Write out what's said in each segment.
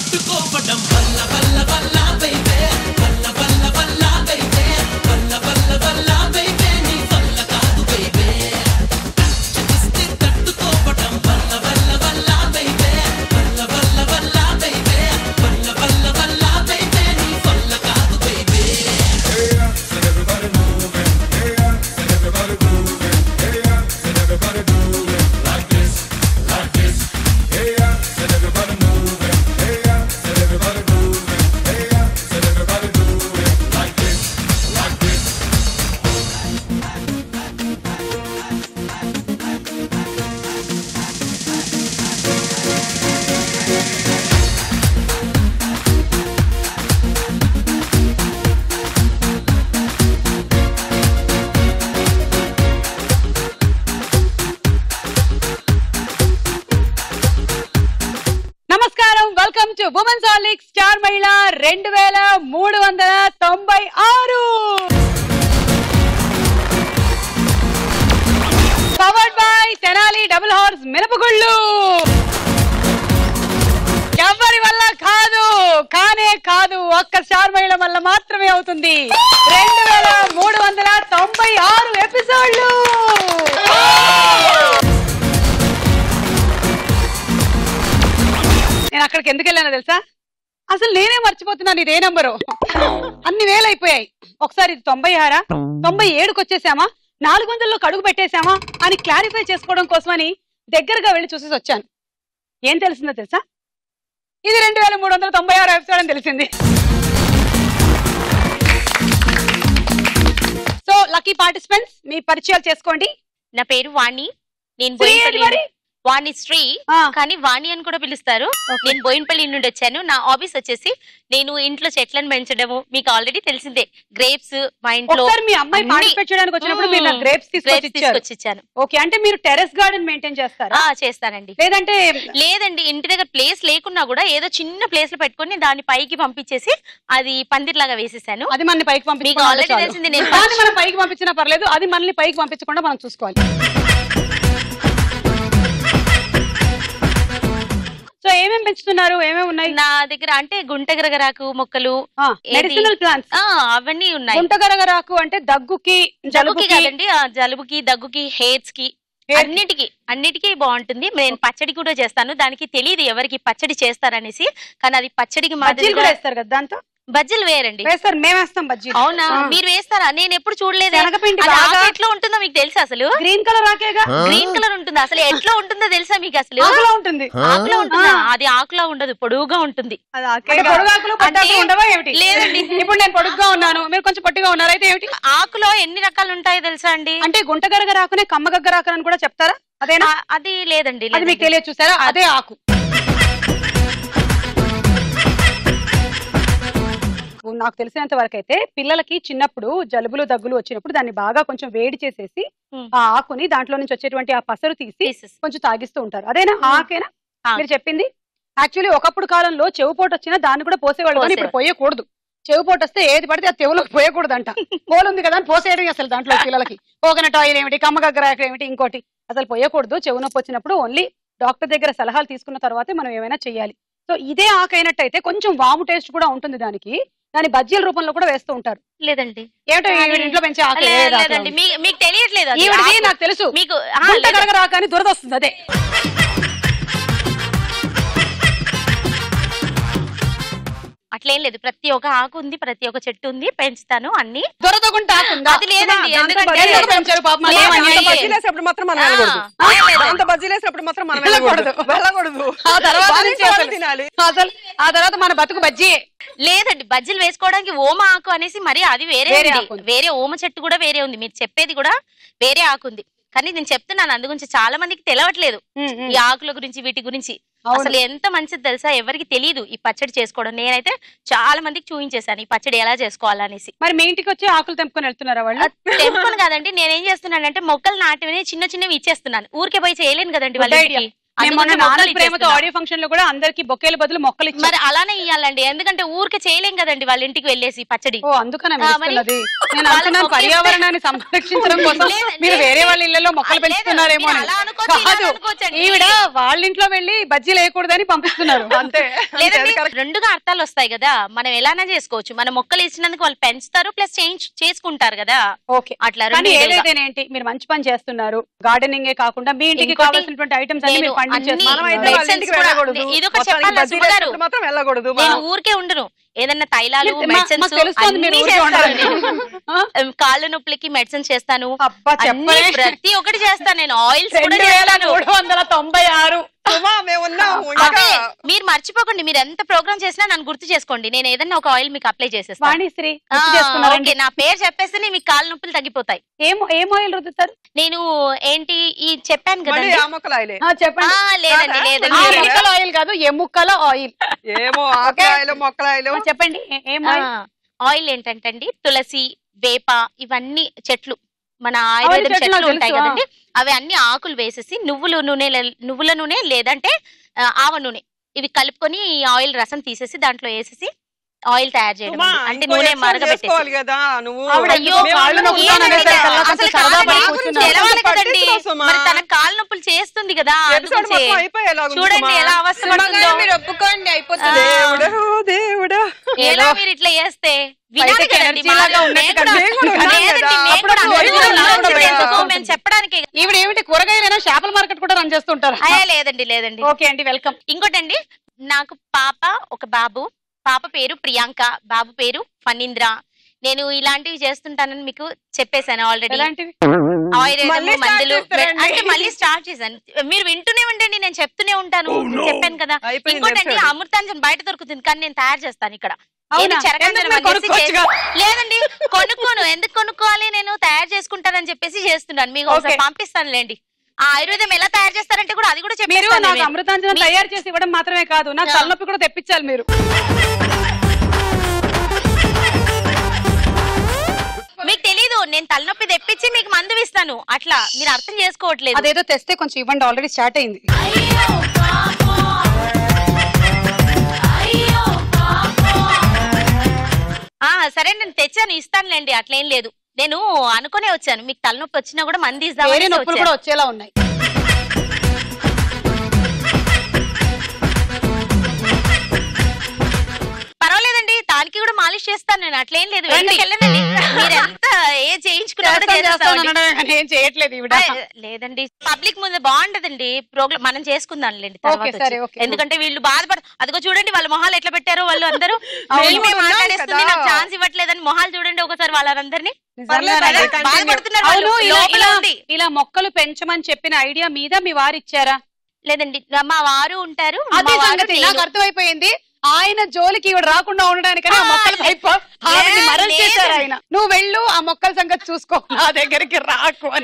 తట్టుకోవడం వల్ల వల్ల వల్ల బైబే వల్ల వల్ల వల్ల బైబే వల్ల వల్ల వల్ల బైబే నీ వల్ల కాదు బైబే చూస్తే తట్టుకోవడం వల్ల వల్ల వల్ల బైబే వల్ల వల్ల వల్ల బైబే వల్ల వల్ల వల్ల బైబే నీ వల్ల కాదు బైబే నమస్కారం వెల్కమ్ టు ఉమెన్స్ హార్లిక్ స్టార్ మహిళ రెండు వేల మూడు వందల తొంభై ఆరు powered by Tenali double horse మినపగుళ్ళు ఎవరి వల్ల కాదు కానే కాదు ఒక్క స్టార్ మహిళ వల్ల మాత్రమే అవుతుంది రెండు వేల మూడు వందల తొంభై ఆరు ఎపిసోడ్లు నేను అక్కడికి ఎందుకు వెళ్ళానో తెలుసా అసలు నేనే మర్చిపోతున్నాను ఇదే నంబరు అన్ని వేలు అయిపోయాయి ఒకసారి ఇది తొంభై ఆరా తొంభై ఏడుకి వచ్చేసామా నాలుగు వందల్లో కడుగు పెట్టేశామా అని క్లారిఫై చేసుకోవడం కోసమని దగ్గరగా వెళ్ళి చూసేసి వచ్చాను ఏం తెలిసిందో తెలుసా ఇది రెండు వేల మూడు వందల తొంభై ఆరు ఎపిసోడ్ అని తెలిసింది సో లక్కీ పార్టిసిపెంట్స్ మీ పరిచయాలు చేసుకోండి నా పేరు వాణి నేను శ్రీ ఏంటి బోయినపల్లి మరి? వాణి శ్రీ ఆ, కానీ వాణి అని కూడా పిలుస్తారు Okay. నేను బోయినపల్లి నుండి వచ్చాను నా హాబీస్ వచ్చేసి నేను ఇంట్లో చెట్లను పెంచడము మీకు ఆల్రెడీ తెలిసిందే గ్రేప్స్ మా ఇంట్లో ఒకసారి మీ అమ్మాయి అన్ని- పార్టిసిపేట్ చేయడానికి వచ్చినప్పుడు మీరు నాకు గ్రేప్స్ తీసుకొచ్చి గ్రేప్స్ ఇచ్చారు తీసుకొచ్చి ఇచ్చాను ఓకే అంటే మీరు టెరెస్ గార్డెన్ మెయింటైన్ చేస్తారా ఆ చేస్తానండి లేదంటే లేదండి ఇంటి దగ్గర ప్లేస్ లేకున్నా కూడా ఏదో చిన్న ప్లేస్ లో పెట్టుకొని దాన్ని పైకి పంపించేసి అది పందిర్లాగా వేసేసాను అది మనల్ని పైకి మీకు పంపించుకోవాలి ఆల్రెడీ తెలిసింది నేను దాన్ని మనం పైకి పంపించినా పర్లేదు అది మనల్ని పైకి పంపించకుండా మనం చూసుకోవాలి సో ఏమేమి పెంచుతున్నారు ఏమేమి ఉన్నాయి నా దగ్గర అంటే గుంటగరగరాకు మొక్కలు ఏది? మెడిసినల్ ప్లాంట్స్ ఆ అవన్నీ ఉన్నాయి గుంటగరగరాకు అంటే దగ్గుకి జలుబుకి జలుబుకి కాదండి ఆ జలుబుకి దగ్గుకి హెయిర్స్ కి Hair కి. అన్నిటికి అన్నిటికీ బాగుంటుంది నేను పచ్చడి కూడా చేస్తాను దానికి తెలియదు ఎవరికి పచ్చడి చేస్తారనేసి కానీ అది పచ్చడికి బజ్జీలు కూడా మాదిరిగా వేస్తారు కదా దాంతో బజ్జీలు వేరండి వేస్తారు మేము వేస్తాం బజ్జీలు అవునా ఆ. మీరు వేస్తారా నేను ఎప్పుడు చూడలేదు శనగపిండి అది బాగా ఆకు ఎట్లా ఉంటుందో మీకు తెలుసా అసలు గ్రీన్ కలర్ ఆకేగా గ్రీన్ కలర్ ఉంటుంది అసలు ఎట్లా ఉంటుందో తెలుసా మీకు అసలు ఆకులో ఉంటుంది ఆకులో ఉంటుందా ఆ. అది ఆకులా ఉండదు పొడుగుగా ఉంటుంది అది అంటే పొడుగాకులు అంటే- పొట్టాకులు ఉండవా ఏమిటి లేదండి. ఇప్పుడు నేను పొడుగ్గా ఉన్నాను మీరు కొంచెం పొట్టిగా ఉన్నారు అయితే ఏమిటి ఆకులో ఎన్ని రకాలు ఉంటాయో తెలుసా అండి అంటే గుంటగరగ రాకునే కమ్మగగ్గ రాకని కూడా చెప్తారా అదేనా ఆ, అది లేదండి అది మీకు లేదండి. తెలియదు చూసారా అదే ఆకు నాకు తెలిసినంత వరకు అయితే పిల్లలకి చిన్నప్పుడు జలుబులు దగ్గులు వచ్చినప్పుడు దాన్ని బాగా కొంచెం వేడి చేసేసి Hmm. ఆ ఆకుని దాంట్లో నుంచి వచ్చేటువంటి ఆ పసరు తీసి Pieces. కొంచెం తాగిస్తూ ఉంటారు అదేనా ఆ Hmm. ఆకేనా ఆ. మీరు చెప్పింది యాక్చువల్లీ ఒకప్పుడు కాలంలో చెవు పోటు వచ్చినా దాన్ని కూడా పోసేవాళ్ళు కానీ ఇప్పుడు పోయకూడదు చెవు పోటు వస్తే ఏది పడితే ఆ చెవులోకి పోయకూడదంట పోలు ఉంది కదా అని పోసేయడం అసలు దాంట్లో పిల్లలకి కోకోనట్ ఆయిల్ ఏమిటి కమ్మగగ్గరాక ఏమిటి ఇంకోటి అసలు పోయకూడదు చెవు నొప్పి వచ్చినప్పుడు ఓన్లీ డాక్టర్ దగ్గర సలహాలు తీసుకున్న తర్వాతే మనం ఏమైనా చెయ్యాలి సో ఇదే ఆకైనట్టయితే కొంచెం వాము టేస్ట్ కూడా ఉంటుంది దానికి దాని బజ్జీల రూపంలో కూడా వేస్తూ ఉంటారు లేదండి ఏమిటో ఈవిడ ఇంట్లో పెంచే ఆకు లే- ఏది ఆకు లేదండి ఉంది? మీ- మీకు తెలియట్లేదు అది. ఈవిడది ఆకు- నాకు తెలుసు మీకు ఆ, గుంట లేదు. గరగరాక అని దురద వస్తుంది అదే అట్లేం లేదు ప్రతి ఒక్క ఆకు ఉంది ప్రతి ఒక్క చెట్టు ఉంది పెంచుతాను అన్ని దురద గుంట ఆకు ఉందా? అది లేదండి, దాంతో ఎందుకంటే- ఎందుకు పెంచారు పాపం అది లేదు, ఏం అది అన్యాయం? లేదు. బజ్జీలేసినప్పుడు మాత్రం మనం ఆ, వెళ్ళకూడదు లేదు, లేదు. అంత బజ్జీలేసినప్పుడు మాత్రం మనం వెళ్ళకూడదు. వెళ్ళకూడదు వెళ్ళకూడదు ఆ తర్వాత వాళ్ళ నుంచి ఇంట్లో అసలు- తినాలి అసలు ఆ తర్వాత మన బతుకు బజ్జీ లేదండి బజ్జీలు వేసుకోవడానికి ఓమ ఆకు అనేసి మరి అది వేరే వేరే ఉంది ఆకు ఉంది. వేరే ఓమ చెట్టు కూడా వేరే ఉంది మీరు చెప్పేది కూడా వేరే ఆకు ఉంది కానీ నేను చెప్తున్నాను అందు గురించి చాలా మందికి తెలవట్లేదు ఈ ఆకుల గురించి వీటి గురించి అవును. అసలు ఎంత మంచిది తెలుసా ఎవరికి తెలియదు ఈ పచ్చడి చేసుకోవడం నేనైతే చాలా మందికి చూపించేశాను ఈ పచ్చడి ఎలా చేసుకోవాలనేసి మరి మీ ఇంటికి వచ్చి ఆకులు తెంపుకొని వెళ్తున్నారా వాళ్ళు టెంపుల్ కాదండి నేనేం చేస్తున్నానంటే మొక్కలు నాటివని చిన్న చిన్నవి ఇచ్చేస్తున్నాను ఊరికే పోయి చేయలేను కదండి వాళ్ళ Good ఇంటికి idea. మేము మొన్న అందుకని మొక్కలు నాన్న ప్రేమతో ఇచ్చేస్తున్నా. ఆడియో ఫంక్షన్ లో కూడా అందరికి బొకేల బదులు మొక్కలు ఇచ్చారు మరి అలానే ఇయ్యాలండి ఎందుకంటే ఊరికే చేయలేం కదండి వాళ్ళ ఇంటికి వెళ్ళేసి పచ్చడి ఓ అందుకనే ఆ, మరి ఇస్తున్నది నేను వాళ్ళ అనుకున్నాను మొక్కలు పర్యావరణాన్ని సంరక్షించడం కోసం లేదు, మీరు లేదు. వేరే వాళ్ళ ఇళ్లలో మొక్కలు లేదు, పెంచుతున్నారేమో మీరు అని అలా అనుకోవచ్చు, ఇలా కాదు అనుకోవచ్చండి. ఈవిడ వాళ్ళ ఇంట్లో వెళ్ళి బజ్జీలు వేయకూడదని పంపిస్తున్నారు అంతే లేదండి రెండుగా అర్థాలు వస్తాయి కదా మనం ఎలానే చేసుకోవచ్చు మన మొక్కలు ఇచ్చినందుకు వాళ్ళు పెంచుతారు ప్లస్ చేంజ్ చేసుకుంటారు కదా ఓకే అట్లా కానీ రెండు విధాలుగా. ఏదైతేనేంటి మీరు మంచి పని చేస్తున్నారు గార్డెనింగ్ ఏ కాకుండా మీ ఇంటికి ఇంకోటి, కావాల్సినటువంటి ఐటమ్స్ అన్ని మీరు నేను పండించేస్తున్నారు అన్ని మనం అయితే Medicines వాళ్ళ ఇంటికి కూడా- వెళ్ళకూడదు ఇది ఒకటి మొత్తానికి చెప్పాలా బజ్జీలు సుబ్బగారు? వేసినప్పుడు మాత్రం వెళ్ళకూడదు నేను ఊరికే ఉండను ఏదన్నా తైలాలు మా- మెడిసిన్స్ మాకు తెలుస్తోంది మీరు ఊరికే ఉండాలని. ఆ? కాళ్ళ నొప్పులకి మెడిసిన్ చేస్తాను అబ్బా అన్ని చెప్పలే ప్రతి ఒక్కటి చేస్తాను నేను ఆయిల్స్ కూడా రెండు వేల చేస్తాను మూడు వందల తొంభై ఆరు సుమా మేము ఉన్నాం అదే ఇంకా మీరు మర్చిపోకండి మీరు ఎంత ప్రోగ్రామ్ చేసినా నన్ను గుర్తు చేసుకోండి నేను ఏదన్నా ఒక ఆయిల్ మీకు అప్లై చేసేస్తాను వాణిశ్రీ ఆ, గుర్తు చేసుకున్నారండి ఓకే నా పేరు చెప్పేస్తే మీకు కాళ్ళ నొప్పులు తగ్గిపోతాయి ఏం ఏం ఆయిల్ రుద్దుతారు నేను ఏంటి ఈ చెప్పాను మళ్ళీ కదండి ఆ మొక్కలాయలే ఆ, చెప్పండి ఆ, లేదండి కాదా? లేదండి ఆ లేదా? ముక్కల ఆయిల్ కాదు ఎముకల ఆయిల్ ఏమో ఆకులాయలు మొక్కలాయలు ఆ, చెప్పండి ఏ- ఏం ఆయిల్ ఆ, ఆయిల్ ఏంటంటే అండి తులసి వేప ఇవన్నీ చెట్లు మన ఆయుర్వేదం చెట్లు చెట్లు నాకు ఉంటాయి తెలుసు, ఆ. కదండి అవి అన్ని ఆకులు వేసేసి నువ్వుల నూనె లే- నువ్వుల నూనె లేదంటే ఆ, ఆవ నూనె ఇవి కలుపుకొని ఈ ఆయిల్ రసం తీసేసి దాంట్లో వేసేసి ఆయిల్ తయారు చేయడం సుమా, అండి. అంటే ఇంకో నూనె exercise మరగబెట్టేసి చేసుకోవాలి కదా నువ్వు ఆవిడ అయ్యో, ఎందుకో కాళ్ళు మేము నొప్పులు అందరం అనేసరికి ఏదండి? అలా కొంచెం అసలు సరదా కాదండి, పడి నా కూర్చున్నారు. తెలవాలి కదండి పట్టించుకో సుమా. మరి తన కాళ్ళ నొప్పులు చేస్తుంది కదా ఎపిసోడ్ అందుగురించి. మొత్తం అయిపోయేలాగా ఉంది చూడండి సుమా. ఎలా అవస్థ పడుతుందో మీరు ఒప్పుకోండి అయిపోతుంది దేవుడా దేవుడా ఎలా మీరు ఇట్లా చేస్తే వినాలి బయటకి కదండి energy మా- లాగా ఉన్నట్టు నేను కూడా- మేము కూడా ఉన్నాం లేదండి, కదా. మేము కూడా అప్పుడప్పుడు అనుకుంటున్నాం. మేము కూడా లాంఛనం ఉన్నాం ఎందుకు? కదా. మేము చెప్పడానికి ఈవిడ ఏమిటి కూరగాయలైనా చేపల మార్కెట్ కూడా రన్ చేస్తుంటారు అయ్యా లేదండి లేదండి ఓకే అండి వెల్కమ్ ఇంకోటండి నాకు పాప ఒక బాబు పాప పేరు ప్రియాంక బాబు పేరు ఫణీంద్ర నేను ఇలాంటివి చేస్తుంటానని మీకు చెప్పేశాను ఆల్రెడీ ఎలాంటివి ఆయుర్వేదము మళ్ళీ start మందులు చేస్తారండి. అంటే మళ్ళీ స్టార్ట్ చేశాను మీరు వింటూనే ఉండండి నేను చెప్తూనే ఉంటాను చెప్పాను కదా అయిపోయింది ఇంకోటండి episode. అమృతాంజన్ బయట దొరుకుతుంది కానీ నేను తయారు చేస్తాను ఇక్కడ అవునా? ఏది చెరకాంజనం ఎందుకు మీరు అనేసి కొనుక్కోవచ్చుగా? చేసి- లేదండి కొనుక్కోను ఎందుకు కొనుక్కోవాలి నేను తయారు చేసుకుంటానని చెప్పేసి చేస్తున్నాను మీకు ఒకసారి Okay. పంపిస్తానులేండి ఆ ఆయుర్వేదం ఎలా తయారు చేస్తారంటే కూడా అది కూడా మీరు చెప్పేస్తాను నాకు నేను. అమృతాంజనం మీ- తయారు చేసి ఇవ్వడం మాత్రమే కాదు నాకు ఆ. తలనొప్పి కూడా తెప్పించాలి మీరు మీకు తెలీదు నేను తలనొప్పి తెప్పించి మీకు మందు ఇస్తాను అట్లా మీరు అర్థం చేసుకోవట్లేదు అదేదో తెస్తే కొంచెం ఇవ్వండి ఆల్రెడీ స్టార్ట్ అయింది ఆ సరే నేను తెచ్చాను ఇస్తానులేండి అట్లేం లేదు నేను అనుకునే వచ్చాను మీకు తలనొప్పి వచ్చినా కూడా మంది వేరే ఇద్దామని నొప్పులు కూడా వచ్చేలా ఉన్నాయి పర్వాలేదండి దానికి కూడా మాలిష్ చేస్తాను నేను అట్లేం లేదు రండి. వెళ్ళండి, వెళ్ళండి మీరు ఎంత ఏ చేయించుకున్నా కూడా చేస్తాను, చేస్తాను చేసేస్తామండి. అనడమే కానీ ఏం చేయట్లేదు ఈవిడ ఆ, లేదండి పబ్లిక్ ముందు బాగుంటదండి ప్రోగ్రామ్ మనం చేసుకుందాం లేండి ఓకే, సరే, ఓకే. ఎందుకంటే వీళ్ళు బాధపడ అదిగో చూడండి వాళ్ళ మొహాలు ఎట్లా పెట్టారో వాళ్ళు అందరూ అవును. వీళ్ళే ఉన్నాం మాట్లాడేస్తుంది కదా. నాకు ఛాన్స్ ఇవ్వట్లేదని మొహాలు చూడండి ఒకసారి వాళ్ళందరినీ నిజంగానే. పర్లేదు, కదా, బాధపడుతున్నారు అవును వాళ్ళు. ఇలా లోపల ఇలా ఉంది. ఇలా మొక్కలు పెంచమని చెప్పిన ఐడియా మీద మీ వారు ఇచ్చారా లేదండి మా వారు ఉంటారు అదే మా వారు సంగతి నేను. నాకు అర్థమైపోయింది ఆయన జోలికి ఇవిడ రాకుండా ఉండడానికని ఆ ఆ, మొక్కల వైపు ఆవిడ్ని లే- మరల్ చేశారు లేదండి. ఆయన నువ్వు వెళ్ళు ఆ మొక్కల సంగతి చూసుకో నా దగ్గరికి రాకు అని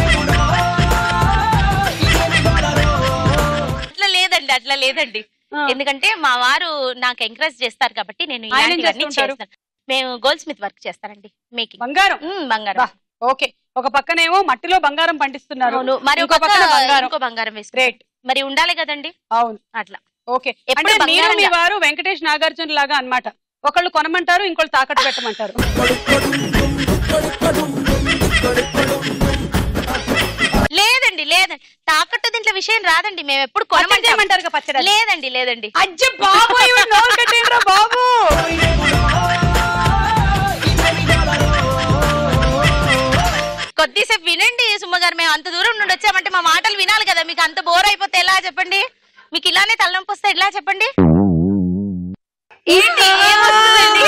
అట్లా లేదండి అట్లా లేదండి ఆ. ఎందుకంటే మా వారు నాకు ఎంకరేజ్ చేస్తారు కాబట్టి నేను ఆయన ఏం ఇలాంటివన్నీ చేస్తుంటారు? చేస్తాను మేము గోల్డ్ స్మిత్ వర్క్ చేస్తానండి మేకింగ్ బంగారం బంగారం బా, ఓకే ఒక పక్కనేమో మట్టిలో బంగారం పండిస్తున్నారు అవును మరి ఇంకో ఒక పక్కన బంగారం ఇంకో బంగారం వేసుకుంటాం గ్రేట్ మరి ఉండాలి కదండి అవును అట్లా ఓకే ఎప్పుడు అంటే మీరు మీ బంగారంగా. వారు వెంకటేష్ నాగార్జున లాగా అన్నమాట ఒకళ్ళు కొనమంటారు ఇంకోళ్ళు తాకట్టు పెట్టమంటారు లేదండి లేదండి తాకట్టు దీంట్లో విషయం రాదండి మేము ఎప్పుడు పచ్చడి కొనమంటాం చేయమంటారు కదా పచ్చడి లేదండి లేదండి అజ్జ బాబు ఈవిడ నోరు కట్టేయండిరా బాబు కొద్దిసేపు వినండి సుమ్మగారు మేము అంత దూరం నుండి వచ్చామంటే మా మాటలు వినాలి కదా మీకు అంత బోర్ అయిపోతే ఎలా చెప్పండి మీకు ఇలానే తలనొప్పి వస్తే ఎలా చెప్పండి ఏంటి ఏమొస్తుందండి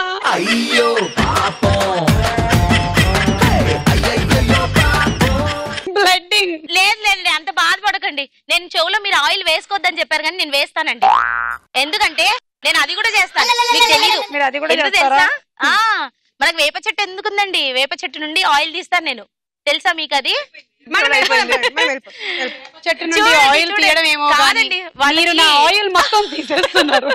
బ్లడ్డింగ్ లేదు లేదండి అంత బాధపడకండి నేను చెవులో మీరు ఆయిల్ వేసుకోవద్దని చెప్పారు కానీ నేను వేస్తానండి ఎందుకంటే నేను అది కూడా చేస్తాను మీకు తెలీదు మీరు అది కూడా ఎందుకు చేస్తారా తెలుసా ఆ మనకు వేప చెట్టు ఎందుకుందండి వేప చెట్టు నుండి ఆయిల్ తీస్తాను నేను తెలుసా మీకు అది మనం వెళ్ళిపోయాం, మనం వెళ్ళిపోయాం, వెళ్ళిపోయాం. చెట్టు నుండి చూడండి, ఆయిల్ చూడండి. తీయడం ఏమో కానీ కాదండి, వాళ్ళకి- మీరు నా ఆయిల్ మొత్తం తీసేస్తున్నారు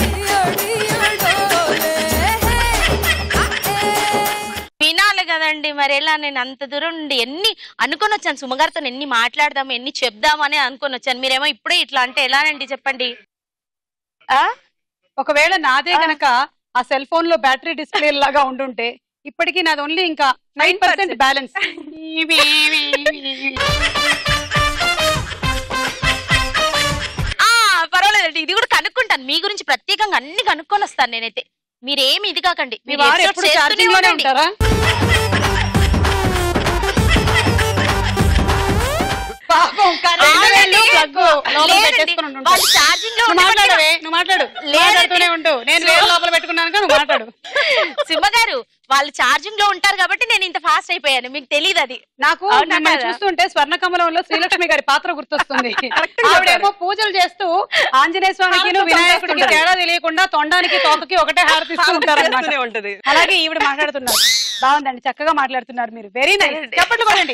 వినాలి కదండి మరి ఎలా నేను అంత దూరం నుండి ఎన్ని అనుకొని వచ్చాను సుమగారితో ఎన్ని మాట్లాడదాం ఎన్ని చెప్దాం అని అనుకొని వచ్చాను మీరేమో ఇప్పుడే ఇట్లా అంటే ఎలానండి చెప్పండి ఆ ఒకవేళ నాదే గనక ఆ సెల్ ఫోన్ లో బ్యాటరీ డిస్ప్లే లాగా ఉండుంటే ఇప్పటికీ నాది ఓన్లీ ఇంకా నైన్ పర్సెంట్ బ్యాలెన్స్ ఆ పర్వాలేదండి ఇది కూడా కనుక్కుంటాను మీ గురించి ప్రత్యేకంగా అన్ని కనుక్కొని వస్తాను నేనైతే మీరేమి ఇది కాకండి మీ మీరు వారు episodes ఎప్పుడు చేస్తూనే ఛార్జింగ్ లోనే ఉండండి. ఉంటారా పాపం కరెంట్ అవునండి. వేళ్ళు plug లోపల లేదండి. పెట్టేసుకొని ఉండుంటారు. వాళ్ళు ఛార్జింగ్ లో నువ్వు ఉండబట్టి మాట్లాడవే నువ్వు మాట్లాడు లేదండి. మాట్లాడుతూనే ఉండు నేను వేరే లోపల పెట్టుకున్నాను నువ్వు మాట్లాడు సింహ గారు వాళ్ళు ఛార్జింగ్ లో ఉంటారు కాబట్టి నేను ఇంత ఫాస్ట్ అయిపోయాను మీకు తెలియదు అది నాకు అవునా మిమ్మల్ని కదా? చూస్తుంటే స్వర్ణ కమలంలో శ్రీలక్ష్మి గారి పాత్ర గుర్తొస్తుంది ఆవిడేమో పూజలు చేస్తూ ఆంజనేయ స్వామికి హారతి వినాయకుడికి తొండేస్తుంటారు. తేడా తెలియకుండా తొండానికి తోకకి ఒకటే హారతిస్తూ ఉంటారు చేస్తూనే ఉంటది అలాగే ఈవిడ మాట్లాడుతున్నారు బాగుందండి చక్కగా మాట్లాడుతున్నారు మీరు వెరీ నైస్ చెప్పండి కొడండి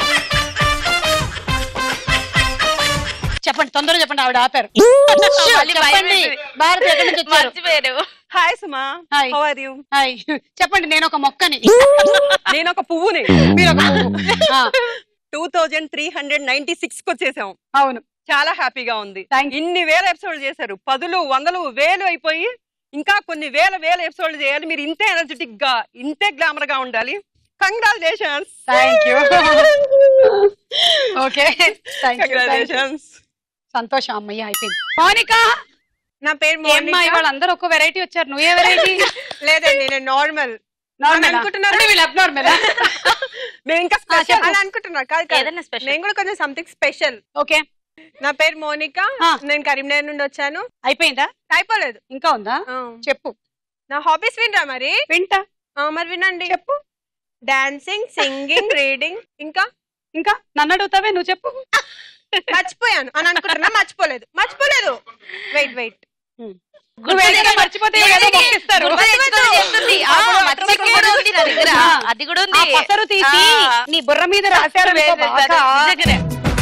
చెప్పండి తొందరగా చెప్పండి ఆవిడ ఆపారు మళ్ళీ భయం చెప్పండి వేసింది. భారత్ ఎక్కడి నుంచి వచ్చారు మర్చిపోయారు hi Suma Hi. How are you hi చెప్పండి నేను ఒక మొక్కని నేను ఒక పువ్వుని మీరు ఒక పువ్వు. ఆ, two thousand three hundred ninety six కి వచ్చేసాం అవును చాలా హ్యాపీగా ఉంది Thank you. ఇన్ని వేల ఎపిసోడ్లు చేశారు పదులు వందలు వేలు అయిపోయి ఇంకా కొన్ని వేల వేల ఎపిసోడ్లు చేయాలి మీరు ఇంతే ఎనర్జెటిక్ గా ఇంతే గ్లామర్ గా ఉండాలి congratulations thank you okay thank you congratulations సంతోషం అమ్మయ్య అయిపోయింది మౌనిక నా పేరు ఏమ్మా మోనిక ఇవాళ అందరూ ఒక వెరైటీ వచ్చారు నువ్వే వెరైటీ లేదండి నేను నార్మల్ అనుకుంటున్నారా? వీళ్ళు అబ్నార్మల్ మేము ఇంకా ఆ, స్పెషల్ చెప్పు. అని అనుకుంటున్నా కాదు కాదు ఏదైనా స్పెషల్ నేను కూడా కొంచెం సంథింగ్ స్పెషల్ ఓకే నా పేరు మోనిక ఆ. నేను కరీంనగర్ నుండి వచ్చాను అయిపోయిందా అయిపోలేదు ఇంకా ఉందా ఆ. చెప్పు నా హాబీస్ వినరా మరి వింటా ఆ, మరి వినండి చెప్పు డాన్సింగ్ సింగింగ్ రీడింగ్ ఇంకా ఇంకా నన్ను అడుగుతావే నువ్వు చెప్పు మర్చిపోయాను అని అనుకుంటున్నా మర్చిపోలేదు మర్చిపోలేదు వెయిట్ వెయిట్ నువ్వు ఏదైనా మర్చిపోతే ఏదో మొక్కిస్తారు. చెప్తుంది ఆ, మచ్చిక కూడా ఉంది నా దగ్గర ఆ. అది కూడా ఆ ఉంది పసరు తీసి ఆ. నీ బుర్ర మీద రాశారు అనుకో బాగా. నిజంగానే.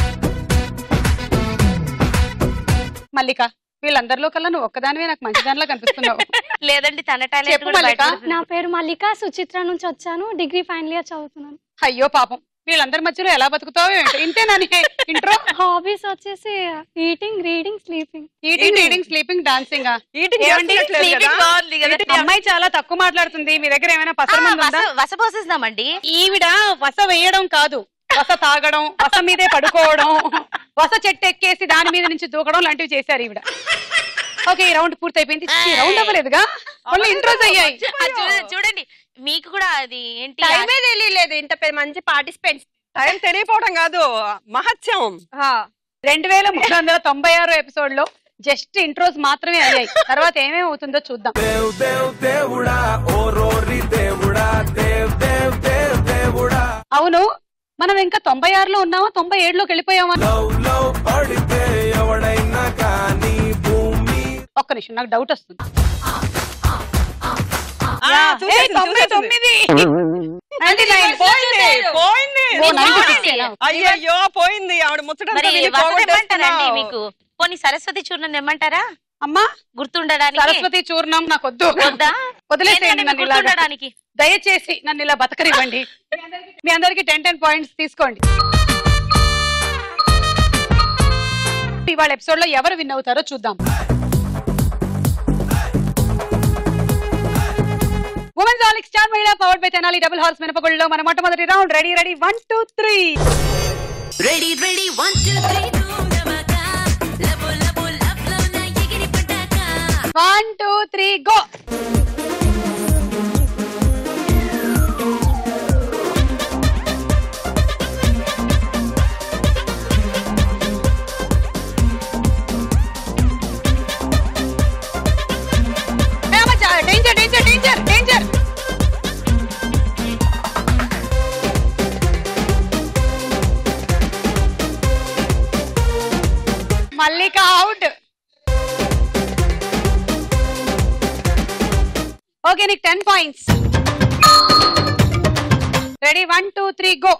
మల్లిక వీళ్ళందరిలో కల్లా నువ్వు ఒక్కదానివే నాకు మంచి దానిలో కనిపిస్తున్నావు లేదండి తన టాలెంట్ చెప్పు కూడా మల్లిక. బయటపడుతుంది. నా పేరు మల్లిక సుచిత్ర నుంచి వచ్చాను డిగ్రీ ఫైనల్ ఇయర్ చదువుతున్నాను అయ్యో పాపం వీళ్ళందరి మధ్యలో ఎలా బతుకుతావో ఏంటో ఇంతేనా ఇంట్రో హాబీస్ వచ్చేసి eating reading sleeping eating reading sleeping dancing eating ఏమండి? చేస్తున్నట్లేదు Sleeping కదా బాగుంది కదా. అమ్మాయి చాలా తక్కువ మాట్లాడుతుంది మీ దగ్గర ఏమైనా ఆ, పసరమంది ఉందా వస- వసపోసేద్దామండి ఈవిడ వస వేయడం కాదు వస తాగడం వస మీదే పడుకోవడం వస చెట్టు ఎక్కేసి దాని మీద నుంచి దూకడం లాంటివి చేశారు ఈవిడ ఓకే ఈ రౌండ్ పూర్తి అయిపోయింది ఈ రౌండ్ అవ్వలేదుగా ఓన్లీ ఇంట్రోస్ అయ్యాయి అది చూడ- చూడండి మీకు కూడా అది ఏంటి టైమే తెలియలేదు ఇంత పెద్ద మంచి పార్టిసిపెంట్స్ టైం తెలియపోవడం కాదు మహత్యం రెండు వేల మూడు వందల తొంభై ఆరు ఎపిసోడ్ లో జస్ట్ ఇంట్రోస్ మాత్రమే అయ్యాయి తర్వాత ఏమేమి అవుతుందో చూద్దాం దేవ్ దేవ్ దేవుడా ఓ రోరి దేవుడా దేవ్ దేవ్ దేవ్ దేవుడా అవును మనం ఇంకా తొంభై ఆరులో ఉన్నామా తొంభై ఏడులోకి వెళ్ళిపోయామా లవ్ లవ్ పడితే ఎవడైనా కానీ భూమి ఒక్క నిమిషం నాకు డౌట్ వస్తుంది ఆ, ఏయ్, చూసేసింది, తొంభై చూసేసింది. తొమ్మిది 99. పోయింది పోయింది ఓ, మీకు 96 పోయింది. ఏనా? అయ్యయ్యో పోయింది ఆవిడ ముచ్చటంతా మరి విని వసతి ఏమంటారండి పోగొట్టేస్తున్నావు. మీకు పోనీ సరస్వతి చూర్ణం ఏమంటారా అమ్మా గుర్తుండడానికి సరస్వతి చూర్ణం నాకు వద్దు వద్దా వదిలేసేయండి ఏంటండి నన్ను మీకు ఇలాగా. గుర్తుండడానికి దయచేసి నన్ను ఇలా బతకనివ్వండి మీ అందరికి టెన్ టెన్ పాయింట్స్ తీసుకోండి ఇవాళ ఎపిసోడ్ లో ఎవరు విన్ అవుతారో చూద్దాం ఉమెన్స్ ఆలిక్ స్టార్ మహిళా powered by Tenali double horse మినపగుళ్ళలో మన మొట్టమొదటి round ready ready one two three ready ready one two three ధూమ్ ధమాకా లబో లబో లబ్ లో నా ఎగిరి పటాకా one two three go danger danger danger danger Mallika out okay నీకు ten points ready one two three go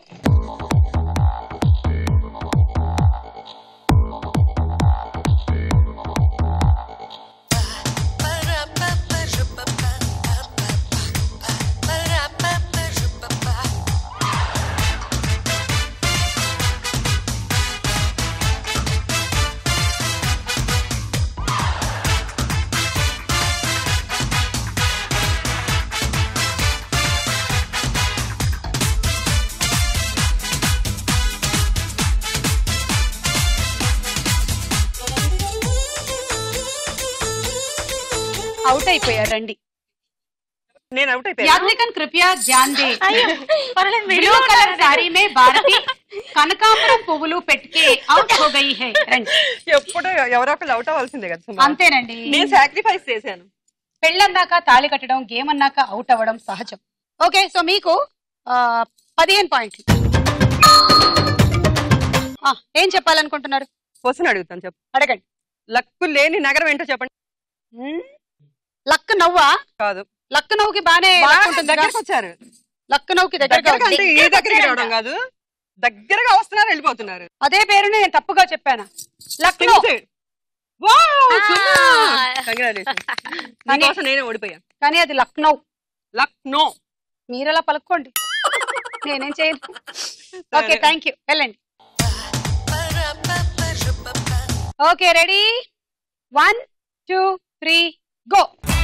out అయిపోయారు రండి నేను అవుట్ అయిపోయాను यात्रिकन कृपया ध्यान दे పర్లేదు, బ్లూ మిడిల్లో కలర్ ఉన్నారు. సారీ మే భారతి కనకాంబరం పువ్వులు పెట్టుకే అవుట్ హో గయి హై రండి ఎప్పుడు ఎవరో ఒకళ్ళు అవుట్ అవ్వాల్సిందే కదా సుమా అంతేనండి నేను సాక్రిఫైస్ చేశాను పెళ్ళన్నాక తాళి కట్టడం గేమ్ అన్నాక అవుట్ అవ్వడం సహజం ఓకే సో మీకు ఆ, పదిహేను పాయింట్లు ఆ, ఏం చెప్పాలనుకుంటున్నారు క్వశ్చన్ అడుగుతాను చెప్పు అడగండి లక్కు లేని నగరం ఏంటో చెప్పండి లక్ నవ్వా కాదు లక్ నవ్వుకి బానే బాగా లక్ ఉంటుంది కదా దగ్గరకు వచ్చారు లక్ నవ్వుకి దగ్గరగా దగ్గరగా అంటే ఉంది. ఈ దగ్గరికి రావడం కాదు దగ్గరగా వస్తున్నారు వెళ్ళిపోతున్నారు అదే పేరుని నేను తప్పుగా చెప్పాను లక్నో కంగ్రాచులేషన్ నీకోసం నేనే ఓడిపోయాను కానీ అది లక్నో లక్నో మీరలా పలుకోండి నేనేం చేయను ఓకే సరే. థ్యాంక్ యూ వెళ్ళండి okay ready one two three go